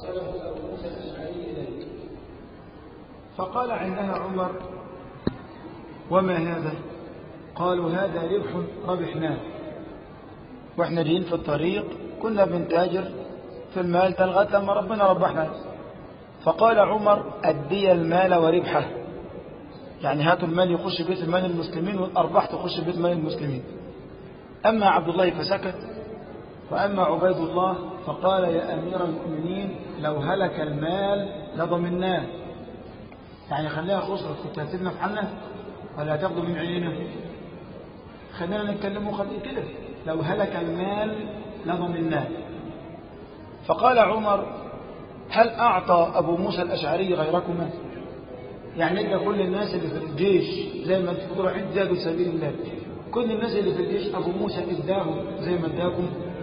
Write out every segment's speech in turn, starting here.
أرسله أبو موسى الأشعري إليه فقال عندها عمر وما هذا قالوا هذا ربح ربحناه واحنا جايين في الطريق كنا بنتاجر في المال لغايه لما ربنا ربحنا فقال عمر أدي المال وربحه يعني هاتوا المال يخش بيت المال المسلمين والأرباح تخش بيت مال المسلمين أما عبد الله فسكت وأما عبيد الله فقال يا أمير المؤمنين لو هلك المال لضمناه يعني خليها خسرت كنت هتسيبنا في حالنا ولا هتاخده من عينينا خلينا نتكلموا خلي كده لو هلك المال لضمناه فقال عمر هل أعطى أبو موسى الأشعري غيركما يعني ادى كل الناس اللي في الجيش زي ما انتوا رايحين تزادوا سبيل الله كل الناس اللي في الجيش أبو موسى اداهم زي ما اداكم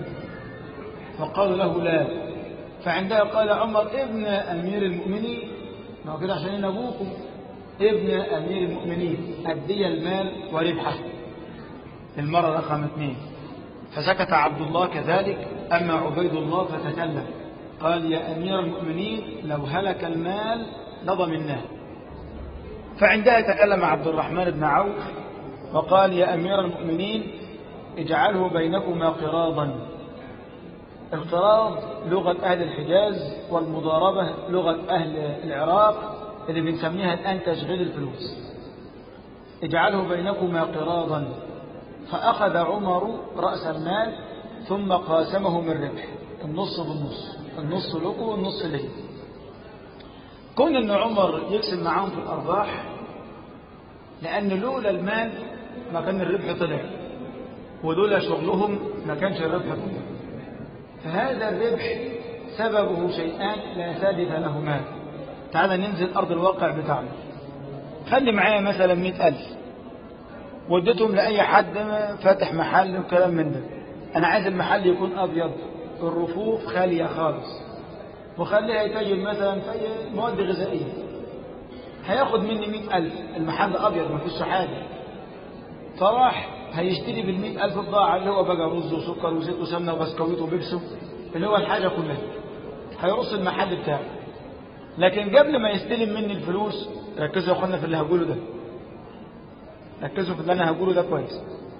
فقالوا له لا فعندها قال عمر ابن أمير المؤمنين ما هو كده عشان أبوكم ابن أمير المؤمنين أدي المال وربحه المرة رقم اثنين فسكت عبد الله كذلك أما عبيد الله فتكلم قال يا أمير المؤمنين لو هلك المال لضمناه فعندها تكلم عبد الرحمن بن عوف وقال يا أمير المؤمنين اجعله بينكما قراضا القراض لغة أهل الحجاز والمضاربة لغة أهل العراق اللي بنسميها الآن تشغيل الفلوس اجعله بينكما قراضا فأخذ عمر رأس المال ثم قاسمه من ربح النص بالنص النص لكم والنص لي كون ان عمر يقسم معاهم في الأرباح لأن لولا المال ما كان الربح طلع ولولا شغلهم ما كانش الربح طلع فهذا الربح سببه شيئان لا ثالث لهما تعال ننزل أرض الواقع بتاعنا خلي معايا مثلا مئة ألف وديتهم لأي حد فاتح محل وكلام من ده أنا عايز المحل يكون أبيض الرفوف خالية خالص وخليها يتاجر مثلا في أي مواد غذائية هياخد مني مئة ألف المحل أبيض ما فيش حاجة فراح هيشتري بالمئة ألف بضاعة اللي هو بقى رز وسكر وزيت وسمنة وبسكويت وبيبسو اللي هو الحاجة كلها هيرص المحل بتاعه لكن قبل ما يستلم مني الفلوس ركزوا يا اخوانا في اللي هقوله ده ركزوا في اللي انا هقوله ده كويس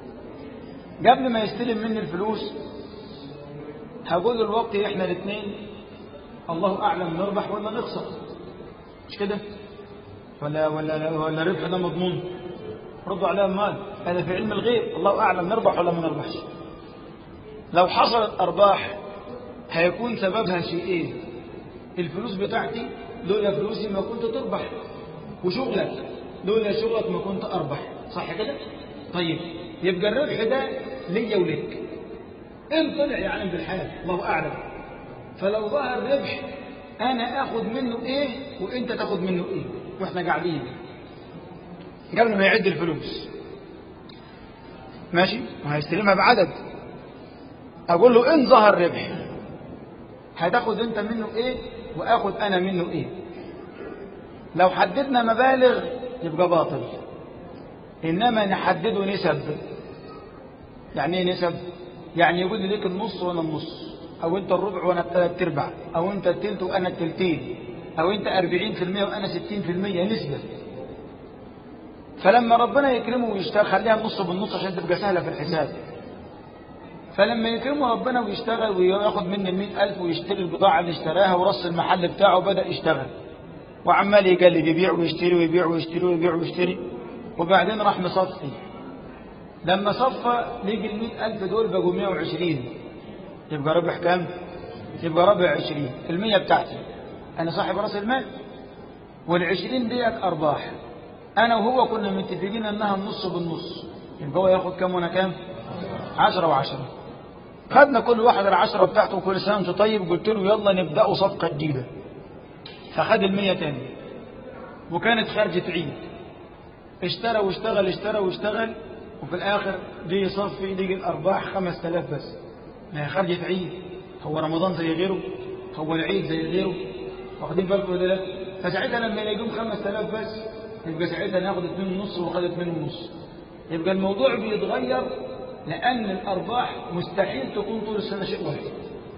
قبل ما يستلم مني الفلوس هقول له الوقت احنا الاثنين الله اعلم نربح ولا نخسر مش كده ولا ولا ولا ربح ده مضمون ردوا عليها مال هذا في علم الغيب الله اعلم نربح ولا ما نربحش لو حصلت ارباح هيكون سببها شيئين الفلوس بتاعتي لولا فلوسي ما كنت تربح وشغلك لولا شغلك ما كنت أربح صح كده طيب يبقى الربح ده ليا ولك إن طلع يعلم بالحال الله أعلم فلو ظهر ربح أنا أخذ منه إيه وإنت تاخذ منه إيه وإحنا قاعدين قبل ما يعد الفلوس ماشي وهيستلمها بعدد أقول له إن ظهر ربح هتاخد أنت منه إيه وآخذ أنا منه إيه لو حددنا مبالغ يبقى باطل إنما نحدده نسب يعني ايه نسب يعني يقول لي ليك النص وانا النص او انت الربع وانا الثلاث ارباع او انت التلت وانا التلتين او انت 40% وانا 60% نسبة فلما ربنا يكرمه ويشتغل خليها النص بالنص عشان تبقى سهلة في الحساب فلما يكرمه ربنا ويشتغل وياخد مني المئة ألف ويشتري البضاعة اللي اشتراها ورص المحل بتاعه وبدأ يشتغل وعمال يقلب يبيع ويشتري ويبيع ويشتري ويبيع ويشتري وبعدين راح مصفي لما صفى لقي المئة ألف دول بقوا 120 يبقى ربح كام؟ يبقى ربع 20 المية بتاعتي أنا صاحب رأس المال والعشرين ديت أرباح أنا وهو كنا متفقين أنها النص بالنص يبقى هو ياخد كام وأنا كام؟ عشرة وعشرة خدنا كل واحد العشرة بتاعته وكل سنة وانت طيب قلت له يلا نبدأوا صفقة جديدة فخد المية تاني وكانت خارجة عيد اشترى واشتغل اشترى واشتغل وفي الآخر جه يصفي لقي الأرباح خمس تلاف بس ما هي خارجة عيد هو رمضان زي غيره هو العيد زي غيره واخدين بالكم ولا لا فساعتها لما يلاقيهم خمس تلاف بس يبقى ساعتها ناخد اتنين ونص وخد اتنين ونص يبقى الموضوع بيتغير لأن الأرباح مستحيل تكون طول السنة شيء واحد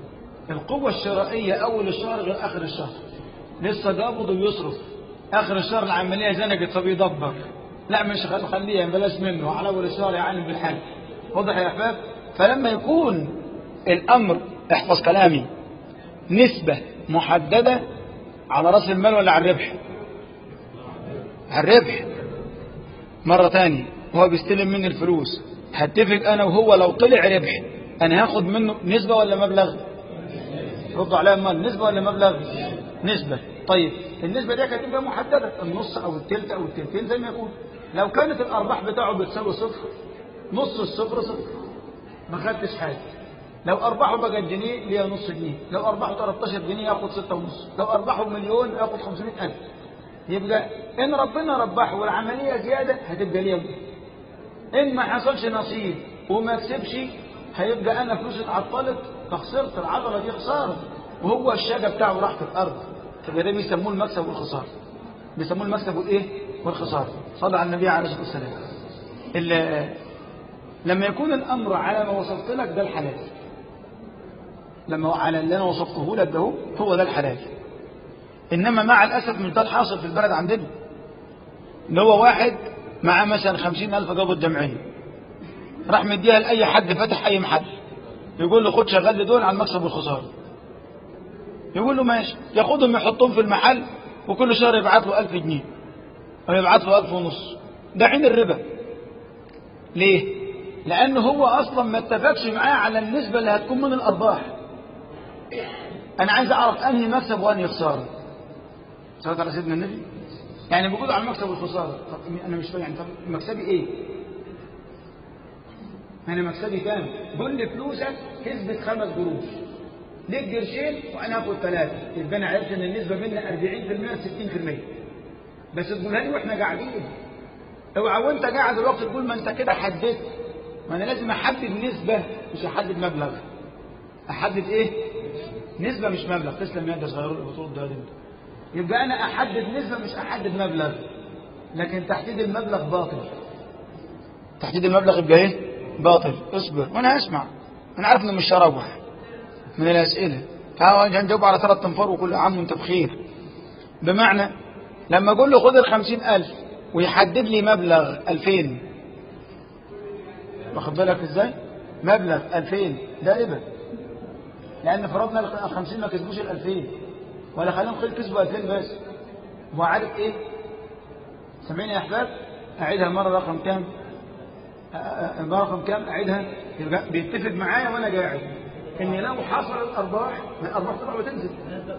القوة الشرائية أول الشهر غير آخر الشهر لسه قابض ويصرف آخر الشهر العملية زنقت فبيدبر لا مش خليها بلاش منه على أول الشهر يعلم بالحل واضح يا أحباب فلما يكون الأمر احفظ كلامي نسبة محددة على رأس المال ولا على الربح على الربح مرة تانية هو بيستلم مني الفلوس هتفق أنا وهو لو طلع ربح أنا هاخد منه نسبة ولا مبلغ ردوا عليها المال نسبة ولا مبلغ نسبة طيب النسبة دي هتبقى محددة النص أو التلت أو التلتين زي ما يقول لو كانت الأرباح بتاعه بتساوي صفر نص الصفر صفر ما خدتش حاجة لو أرباحه بقى جنيه ليها نص جنيه لو أرباحه 13 جنيه ياخد ستة ونص لو أرباحه مليون ياخد 500 ألف يبقى إن ربنا ربحه والعملية زيادة هتبقى ليا إن ما حصلش نصيب وما كسبش هيبقى أنا فلوسي اتعطلت فخسرت العضلة دي خسارة وهو الشجا بتاعه راح في الأرض يبقى ده بيسموه المكسب والخسارة بيسموه المكسب والإيه والخسارة صلى على النبي عليه الصلاة والسلام لما يكون الأمر على ما وصفت لك ده الحلال لما على اللي أنا وصفته لك ده هو ده الحلال إنما مع الأسف مش ده الحاصل في البلد عندنا اللي هو واحد معاه مثلا خمسين ألف قبض جمعية راح مديها لأي حد فتح أي محل يقول له خد شغل لي دول على المكسب والخسارة يقول له ماشي ياخدهم يحطهم في المحل وكل شهر يبعت له ألف جنيه أو يبعت له ألف ونص ده عين الربا ليه؟ لأنه هو أصلا ما اتفقش معاه على النسبة اللي هتكون من الأرباح أنا عايز أعرف أنهي مكسب وأنهي خسارة صلى على سيدنا النبي يعني بيقولوا على المكسب والخسارة طب أنا مش فاهم يعني طب مكسبي إيه؟ أنا مكسبي كام؟ قول لي فلوسك كسبت خمس قروش ليك قرشين وأنا هاخد ثلاثة يبقى أنا عرفت إن النسبة بيننا 40% 60% بس تقولها لي وإحنا قاعدين اوعى وأنت قاعد دلوقتي تقول ما أنت كده حددت ما أنا لازم أحدد نسبة مش أحدد مبلغ أحدد إيه؟ نسبة مش مبلغ تسلم يدك صغير البطول ده انت يبقى أنا أحدد نسبة مش أحدد مبلغ لكن تحديد المبلغ باطل تحديد المبلغ يبقى إيه؟ باطل اصبر وأنا أسمع أنا عارف إنه مش هروح من الأسئلة هنجاوب على ثلاث تنفار وكل عام وانت بخير بمعنى لما أقول له خد الخمسين ألف ويحدد لي مبلغ ألفين واخد بالك ازاي مبلغ ألفين ده ربا لأن فرضنا الخمسين ما كسبوش الألفين ولا خليهم خير كسبوا ألفين بس هو عارف إيه سامعين يا أحباب أعيدها مرة رقم كام مرة رقم كام أعيدها يبقى بيتفق معايا وأنا قاعد إن لو حصل الأرباح الأرباح طبعا بتنزل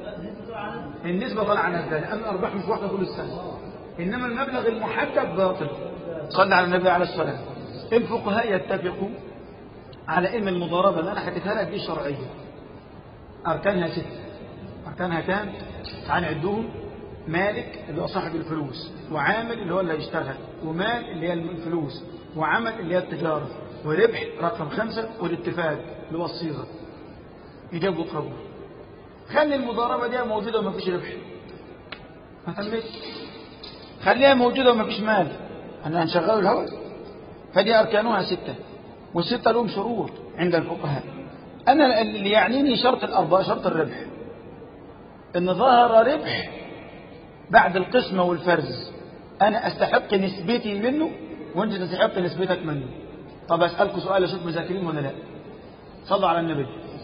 النسبة طالعة نزلة لأن الأرباح مش واحدة طول السنة إنما المبلغ المحدد باطل صلى على النبي عليه الصلاة والسلام الفقهاء يتفقوا على ان المضاربه اللي انا حكيتها لك دي شرعيه اركانها سته اركانها كام تعال نعدهم مالك اللي هو صاحب الفلوس وعامل اللي هو اللي هيشتغل ومال اللي هي الفلوس وعمل اللي هي التجاره وربح رقم خمسة والاتفاق اللي هو الصيغه يجاب قبول خلي المضاربه دي موجوده وما فيش ربح ما تمت خليها موجوده وما فيش مال انا هنشغله الهواء فدي أركانها ستة والستة لهم شروط عند الفقهاء أنا اللي يعنيني شرط الأرباح شرط الربح إن ظهر ربح بعد القسمة والفرز أنا أستحق نسبتي منه وأنت تستحق نسبتك منه طب أسألكم سؤال أشوف مذاكرين ولا لا صلوا على النبي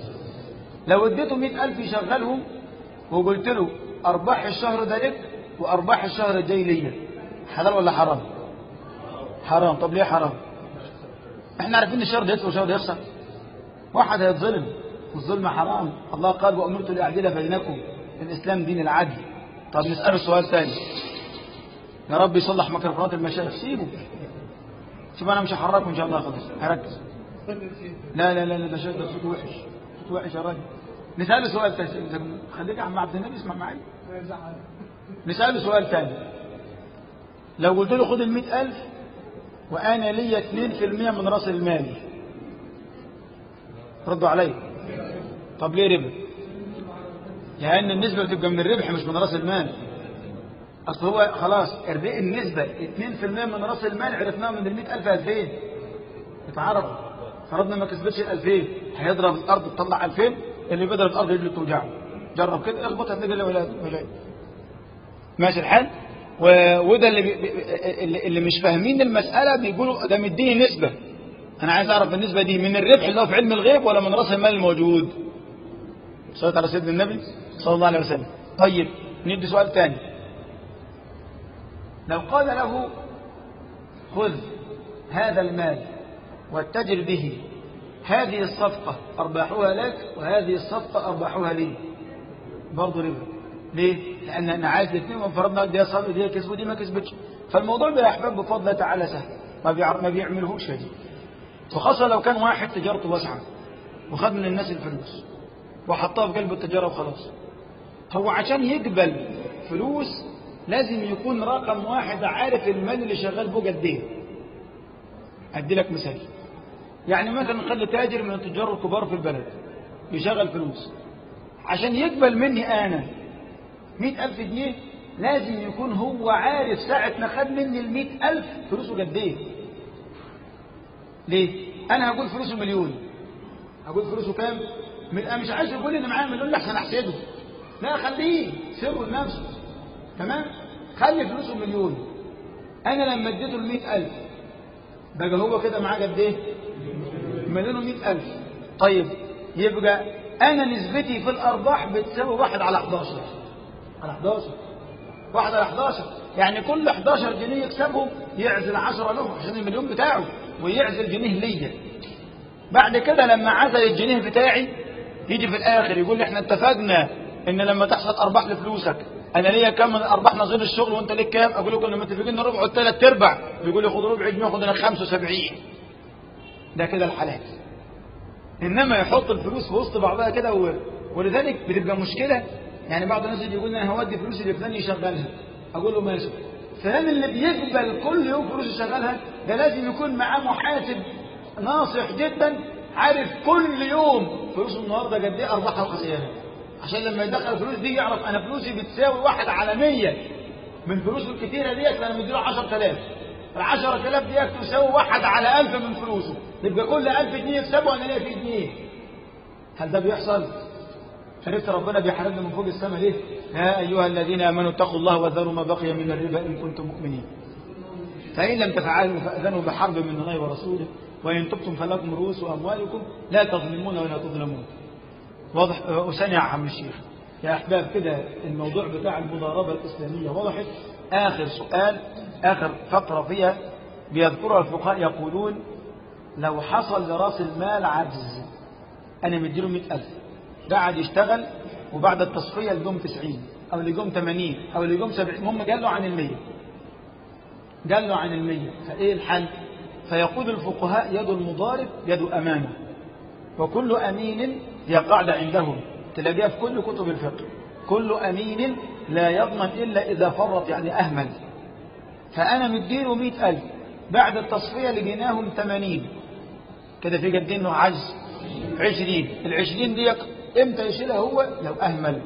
لو اديته مئة ألف يشغلهم وقلت له أرباح الشهر ده لك وأرباح الشهر الجاي ليا حلال ولا حرام؟ حرام طب ليه حرام احنا عارفين الشر ده يدفع وشر يخسر واحد هيتظلم والظلم حرام الله قال وامرت لاعدل بينكم الاسلام دين العدل طب نساله سؤال ثاني يا رب يصلح ميكروفونات المشايخ سيبه شوف انا مش هحركه ان شاء الله خلاص هركز لا لا لا لا ده شيء ده صوته وحش صوته وحش يا راجل نساله سؤال ثاني خليك يا عم عبد النبي اسمع معايا نساله سؤال ثاني لو قلت له خد ال 100000 وأنا لي 2% من رأس المال ردوا علي طب ليه ربا لأن النسبة بتبقى من الربح مش من رأس المال أصل هو خلاص النسبة 2% من رأس المال عرفناها من ال 100000 2000 اتعرف فرضنا ما كسبتش ال 2000 هيضرب الأرض تطلع 2000 اللي بدل الارض رجله توجعه جرب كده اخبط هتلاقي له ولا ولا ماشي الحال و... وده اللي, بي... اللي اللي مش فاهمين المساله بيقولوا ده مديني نسبه انا عايز اعرف النسبه دي من الربح اللي هو في علم الغيب ولا من راس المال الموجود صلاه على سيدنا النبي صلى الله عليه وسلم طيب ندي سؤال ثاني لو قال له خذ هذا المال واتجر به هذه الصفقة أرباحها لك وهذه الصفقة أرباحها لي برضه ربا ليه؟ لأن أنا عايز الاثنين وفرضنا دي صار دي كسب ودي ما كسبتش فالموضوع ده يا أحباب بفضل الله تعالى سهل ما بيعرف ما بيعملهوش دي وخاصة لو كان واحد تجارته واسعة وخد من الناس الفلوس وحطها في قلب التجارة وخلاص هو عشان يقبل فلوس لازم يكون رقم واحد عارف المال اللي شغال بيه قد ايه ادي لك مثال يعني مثلا خلي تاجر من التجار الكبار في البلد يشغل فلوس عشان يقبل مني انا مئة ألف جنيه لازم يكون هو عارف ساعة ما خد مني المئة ألف فلوسه قد ايه ليه انا هقول فلوسه مليون هقول فلوسه كام انا مش عايز يقول ان معاه مليون لحسن احسده لا خليه سره لنفسه تمام خلي فلوسه مليون انا لما اديته المئة ألف بقى هو كده معاه قد ايه مليون ومئة ألف طيب يبقى أنا نسبتي في الأرباح بتساوي واحد على 11 على 11 واحد على 11 يعني كل 11 جنيه يكسبهم يعزل 10 له عشان المليون بتاعه ويعزل جنيه ليا بعد كده لما عزل الجنيه بتاعي يجي في الآخر يقول لي احنا اتفقنا ان لما تحصل أرباح لفلوسك انا ليا كام من الارباح نظير الشغل وانت ليك كام اقول له كنا متفقين ربع والثلاث ارباع بيقول لي خد ربع جنيه وخد انا 75 ده كده الحلال انما يحط الفلوس في وسط بعضها كده و... ولذلك بتبقى مشكله يعني بعض الناس يجي يقول لي انا هودي فلوسي لفلان يشغلها اقول له ماشي فلان اللي بيقبل كل يوم فلوس يشغلها ده لازم يكون معاه محاسب ناصح جدا عارف كل يوم فلوسه النهارده قد ايه ارباحها وخسائرها عشان لما يدخل الفلوس دي يعرف انا فلوسي بتساوي واحد على 100 من فلوسه الكتيره ديت فانا مديله 10000 ال 10000 ديت تساوي واحد على 1000 من فلوسه يبقى كل 1000 جنيه يكسبه انا ليا فيه جنيه هل ده بيحصل؟ عرفت ربنا بيحاربنا من فوق السماء ليه؟ يا ايها الذين امنوا اتقوا الله وذروا ما بقي من الربا ان كنتم مؤمنين. فان لم تفعلوا فاذنوا بحرب من الله ورسوله وان تبتم فلكم رؤوس اموالكم لا تظلمون ولا تظلمون. واضح وثاني يا عم الشيخ يا احباب كده الموضوع بتاع المضاربه الاسلاميه وضحت اخر سؤال اخر فقره فيها بيذكرها الفقهاء يقولون لو حصل لراس المال عجز انا مديله 100000 قعد يشتغل وبعد التصفيه لقوم 90 او لقوم 80 او لقوم 70 المهم قال له عن ال100 قال له عن ال100 فايه الحل فيقول الفقهاء يد المضارب يد امانه وكل امين هي قاعدة عندهم تلاقيها في كل كتب الفقه كل أمين لا يضمن إلا إذا فرط يعني أهمل فأنا مديله مئة ألف بعد التصفية لقيناهم ثمانين كده في قد إنه عجز عشرين العشرين دي إمتى يشيلها هو لو أهمل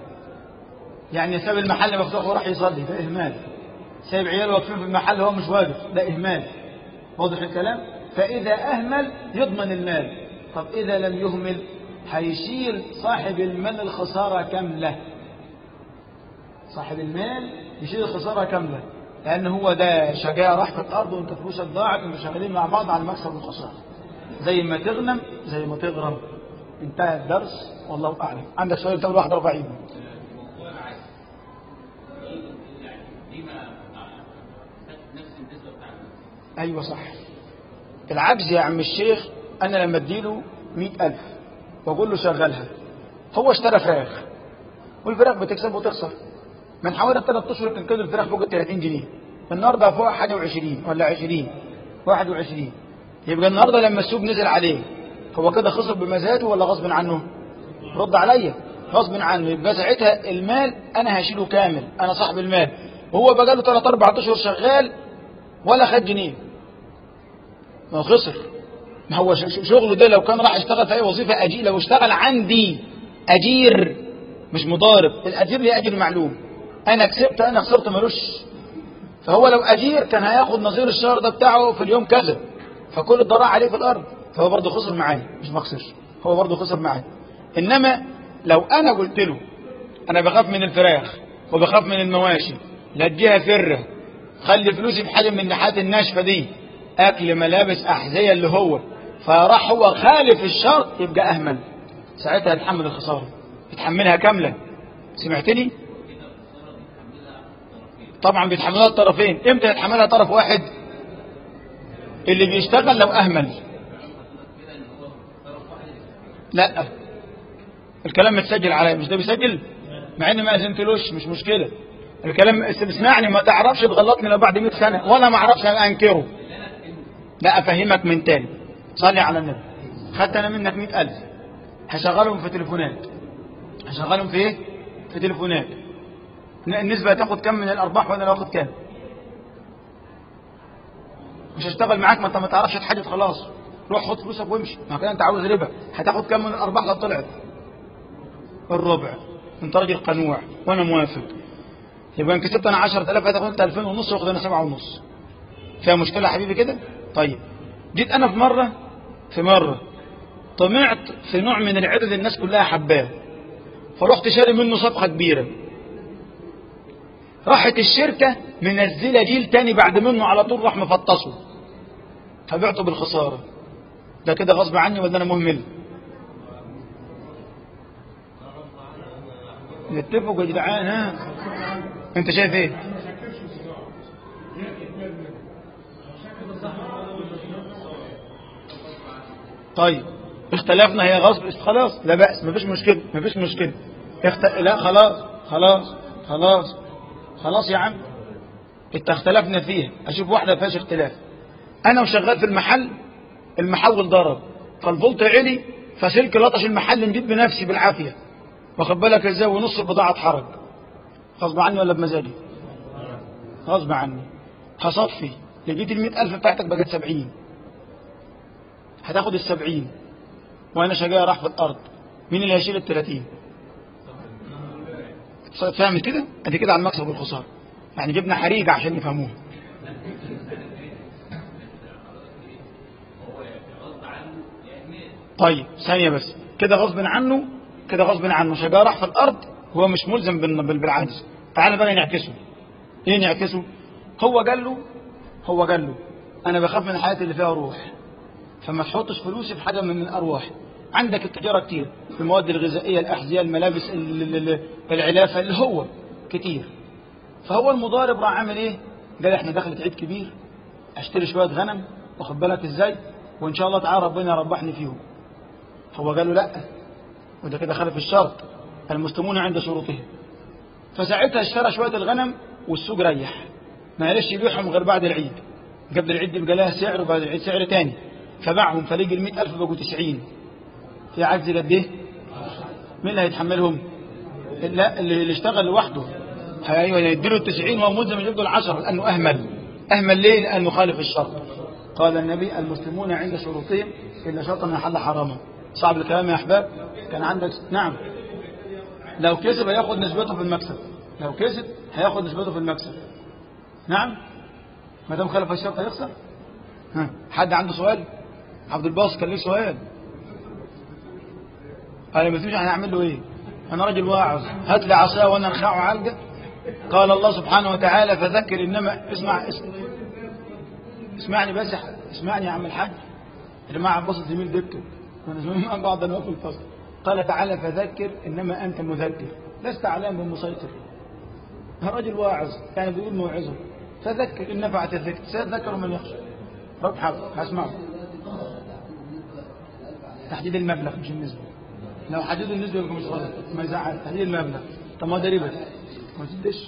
يعني ساب المحل مفتوح وراح يصلي ده إهمال سايب عياله واقفين في المحل هو مش واقف ده إهمال واضح الكلام فإذا أهمل يضمن المال طب إذا لم يهمل هيشيل صاحب المال الخسارة كاملة صاحب المال يشيل الخسارة كاملة لأن هو ده شجاع راح في الأرض وأنت فلوسك ضاعت ومش شغالين مع بعض على المكسب والخسارة زي ما تغنم زي ما تغرم انتهى الدرس والله أعلم عندك سؤال تقول واحد رفع ايده أيوة صح العجز يا عم الشيخ أنا لما اديله مئة ألف واقول له شغلها هو اشترى فراخ والفراخ بتكسب وتخسر من حوالي ثلاث اشهر كان كيلو الفراخ فوق ال 30 جنيه النهارده فوق حاجه و20 ولا 20 21 يبقى النهارده لما السوق نزل عليه هو كده خسر بمزاجه ولا غصب عنه؟ رد عليا غصب عنه يبقى ساعتها المال انا هشيله كامل انا صاحب المال وهو بقى له 3 4 اشهر شغال ولا خد جنيه ما هو خسر ما هو شغله ده لو كان راح يشتغل في اي وظيفه اجير لو اشتغل عندي اجير مش مضارب الاجير ليه اجر معلوم انا كسبت انا خسرت ملوش فهو لو اجير كان هياخد نظير الشهر ده بتاعه في اليوم كذا فكل الضراء عليه في الارض فهو برضه خسر معايا مش ما خسرش هو برضه خسر معايا إنما لو أنا قلت له أنا بخاف من الفراخ وبخاف من المواشي لا اديها فره خلي فلوسي في حاجة من الناحيات الناشفة دي أكل ملابس أحذية اللي هو فراح هو خالف الشرط يبقى أهمل ساعتها يتحمل الخسارة يتحملها كاملة سمعتني طبعا بيتحملها الطرفين امتى يتحملها طرف واحد اللي بيشتغل لو أهمل لا الكلام متسجل عليا مش ده بيسجل مع اني ما اذنتلوش مش مشكله الكلام اسمعني ما تعرفش تغلطني لو بعد 100 سنه ولا ما اعرفش انكره لا افهمك من تاني صلي على النبي خدت انا منك 100000 هشغلهم في تليفونات هشغلهم في ايه في تليفونات النسبه تاخد كم من الارباح وانا باخد كام مش هشتغل معاك ما انت ما تعرفش تحدد خلاص روح خد فلوسك وامشي ما كده انت عاوز ربا هتاخد كم من الارباح لو طلعت الربع انت راجل قنوع وانا موافق يبقى ان كسبت انا 10000 هتاخد انت 2000 ونص واخد انا 7 ونص فيها مشكله يا حبيبي كده طيب جيت انا في مره في مره طمعت في نوع من العدد الناس كلها حباه فرحت شاري منه صفقه كبيره راحت الشركه منزله جيل تاني بعد منه على طول راح مفطسه فبعته بالخساره ده كده غصب عني ولا انا مهمل نتفق يا جدعان ها انت شايف ايه طيب اختلفنا هي غصب خلاص لا بأس مفيش مشكلة مفيش مشكلة اخت... لا خلاص خلاص خلاص خلاص يا عم انت اختلفنا فيها اشوف واحدة فيهاش اختلاف انا وشغال في المحل المحول ضرب فالفولت علي فسلك لطش المحل نجيب بنفسي بالعافية واخد بالك ازاي ونص البضاعة اتحرق غصب عني ولا بمزاجي غصب عني هصفي لقيت المئة ألف بتاعتك بقت سبعين هتاخد السبعين وانا شقاية راح في الارض مين اللي هيشيل التلاتين فاهم كده ادي كده على المكسب والخسارة يعني جبنا حريقة عشان يفهموها طيب ثانية بس كده غصب عنه كده غصب عنه شجاع راح في الارض هو مش ملزم بالعجز تعال بقى نعكسه ايه نعكسه هو قال له هو قال له انا بخاف من الحياة اللي فيها روح فما تحطش فلوسي في حاجة من الارواح عندك التجارة كتير في المواد الغذائية الأحذية الملابس العلافة اللي هو كتير فهو المضارب راح عامل ايه قال احنا دخلت عيد كبير اشتري شوية غنم واخد بالك ازاي وان شاء الله تعالى ربنا يربحني فيهم هو قال له لا وده كده خالف الشرط المسلمون عند شروطهم فساعتها اشترى شوية الغنم والسوق ريح ما قالش يبيعهم غير بعد العيد قبل العيد يبقى لها سعر وبعد العيد سعر تاني فباعهم فلقي ال ألف بقوا 90 في عجز قد ايه؟ مين اللي هيتحملهم؟ لا اللي اشتغل لوحده ايوه يديله ال 90 وهو ملزم يجيب له العشرة لانه اهمل اهمل ليه؟ لانه خالف الشرط قال النبي المسلمون عند شروطهم الا شرطا من حل حراما صعب الكلام يا احباب كان عندك نعم لو كسب هياخد نسبته في المكسب لو كسب هياخد نسبته في المكسب نعم ما دام خالف الشرط هيخسر ها حد عنده سؤال عبد الباسط كان ليه سؤال قال ما فيش هنعمل له ايه انا راجل واعظ هات لي عصا وانا انخعه علقه قال الله سبحانه وتعالى فذكر انما اسمع, اسمع اسمعني بس اسمعني يا عم الحاج اللي مع عباس زميل دكتور انا زمان بعض انا في الفصل قال تعالى فذكر انما انت مذكر لست علام بمسيطر راجل واعظ يعني بيقول موعظه فذكر ان نفعت الذكر سيذكر من يخشى رب حاضر هسمعه تحديد المبلغ مش النسبه لو حددوا النسبه يبقى مش غلط ما يزعل تحديد المبلغ طب ما ده ربا ما تدش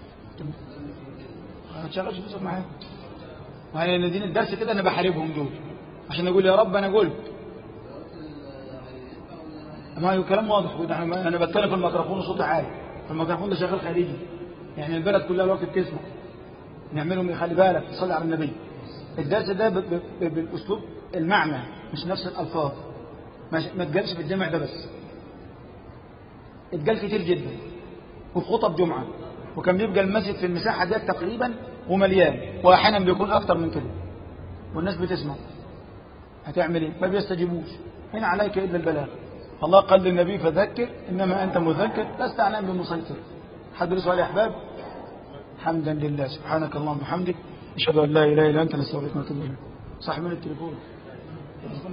ما تشغلش فلوسك معاهم وهي الذين الدرس كده انا بحاربهم دول عشان اقول يا رب انا قلت ما هو كلام واضح انا بتكلم في الميكروفون صوتي عالي الميكروفون ده شغال خارجي يعني البلد كلها الوقت بتسمع نعملهم خلي بالك تصلي على النبي الدرس ده بالاسلوب المعنى مش نفس الالفاظ ما تجالش في الجامع ده بس اتجال كتير جدا وفي خطب جمعة وكان بيبقى المسجد في المساحة دي تقريبا ومليان واحيانا بيكون اكتر من كده والناس بتسمع هتعمل ايه ما بيستجيبوش هنا عليك الا البلاغ الله قال للنبي فذكر إنما أنت مذكر لست عنان بمسيطر حد له سؤال يا أحباب حمدا لله سبحانك اللهم وبحمدك أشهد أن لا إله إلا أنت نستغفرك ونتوب إليك صاحب من التليفون